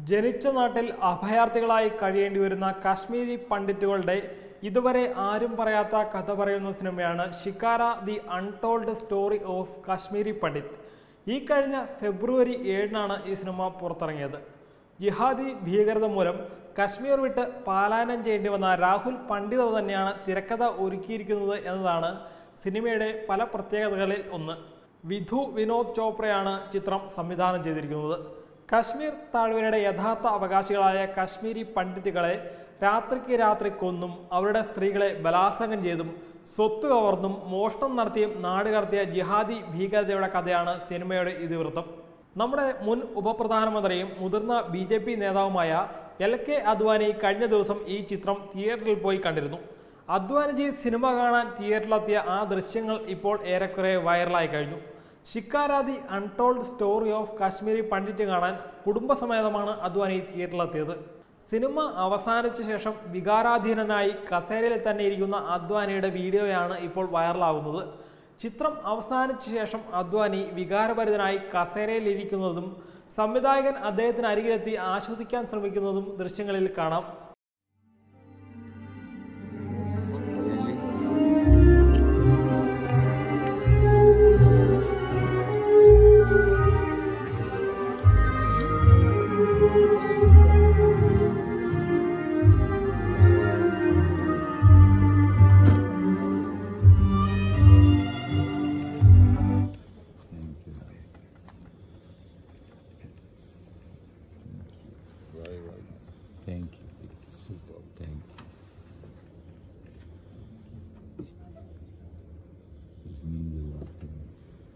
ജനിച്ച നാട്ടിൽ അഭയാർത്ഥികളായി കഴിയേണ്ടി വരുന്ന കാശ്മീരി പണ്ഡിറ്റുകളുടെ ഇതുവരെ ആരും പറയാത്ത കഥ പറയുന്ന സിനിമയാണ് Shikara the untold story of Kashmiri Pandit ഈ കഴിഞ്ഞ ഫെബ്രുവരി ഏഴിനാണ് ഈ സിനിമ പുറത്തിറങ്ങിയത് ജിഹാദി ഭീകരത മൂലം കശ്മീർ വിട്ട് പലായനം ചെയ്യേണ്ടി വന്ന രാഹുൽ പണ്ഡിത തന്നെയാണ് തിരക്കഥ ഒരുക്കിയിരിക്കുന്നത് എന്നതാണ് സിനിമയുടെ പല പ്രത്യേകതകളിൽ ഒന്ന് വിധു വിനോദ് ചോപ്രയാണ് ചിത്രം സംവിധാനം ചെയ്തിരിക്കുന്നത് കശ്മീർ താഴ്വരയുടെ യഥാർത്ഥ അവകാശികളായ കശ്മീരി പണ്ഡിറ്റുകളെ രാത്രിക്ക് രാത്രി കൊന്നും അവരുടെ സ്ത്രീകളെ ബലാത്സംഗം ചെയ്തും സ്വത്ത് കവർന്നും മോഷണം നടത്തിയും നാട് കടത്തിയ ജിഹാദി ഭീകരതയുടെ കഥയാണ് സിനിമയുടെ ഇതിവൃത്തം നമ്മുടെ മുൻ ഉപപ്രധാനമന്ത്രിയും മുതിർന്ന ബി ജെ പി നേതാവുമായ എൽ കെ അദ്വാനി കഴിഞ്ഞ ദിവസം ഈ ചിത്രം തിയേറ്ററിൽ പോയി കണ്ടിരുന്നു അദ്വാനിജി സിനിമ കാണാൻ തിയേറ്ററിലെത്തിയ ആ ദൃശ്യങ്ങൾ ഇപ്പോൾ ഏറെക്കുറെ വൈറലായി കഴിഞ്ഞു Shikara the untold story of Kashmiri Pandit കാണാൻ കുടുംബസമേതമാണ് അദ്വാനി തിയേറ്ററിലെത്തിയത് സിനിമ അവസാനിച്ച ശേഷം വികാരാധീനനായി കസേരയിൽ തന്നെ ഇരിക്കുന്ന അദ്വാനിയുടെ വീഡിയോയാണ് ഇപ്പോൾ വൈറലാകുന്നത് ചിത്രം അവസാനിച്ച ശേഷം അദ്വാനി വികാരഭരിതനായി കസേരയിൽ ഇരിക്കുന്നതും സംവിധായകൻ അദ്ദേഹത്തിന് അരികിലെത്തി ആശ്വസിക്കാൻ ശ്രമിക്കുന്നതും ദൃശ്യങ്ങളിൽ കാണാം Very well. Thank you. Super. Thank you. This means a lot to me.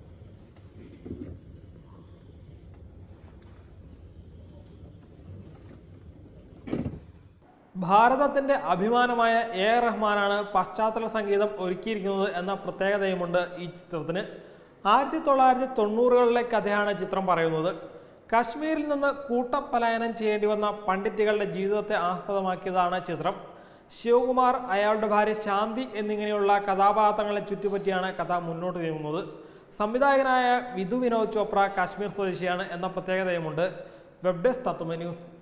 ഭാരതത്തിന്റെ അഭിമാനമായ എ ആർ റഹ്മാനാണ് പശ്ചാത്തല സംഗീതം ഒരുക്കിയിരിക്കുന്നത് എന്ന പ്രത്യേകതയുമുണ്ട് ഈ ചിത്രത്തിന് ആയിരത്തി തൊള്ളായിരത്തി തൊണ്ണൂറുകളിലെ കഥയാണ് ചിത്രം പറയുന്നത് കശ്മീരിൽ നിന്ന് കൂട്ടപലായനം ചെയ്യേണ്ടി വന്ന പണ്ഡിറ്റുകളുടെ ജീവിതത്തെ ആസ്പദമാക്കിയതാണ് ചിത്രം ശിവകുമാർ അയാളുടെ ഭാര്യ ശാന്തി എന്നിങ്ങനെയുള്ള കഥാപാത്രങ്ങളെ ചുറ്റിപ്പറ്റിയാണ് കഥ മുന്നോട്ട് നീങ്ങുന്നത് സംവിധായകനായ വിധു വിനോദ് ചോപ്ര കാശ്മീർ സ്വദേശിയാണ് എന്ന പ്രത്യേകതയുമുണ്ട് വെബ് ഡെസ്ക് തത്വമ ന്യൂസ്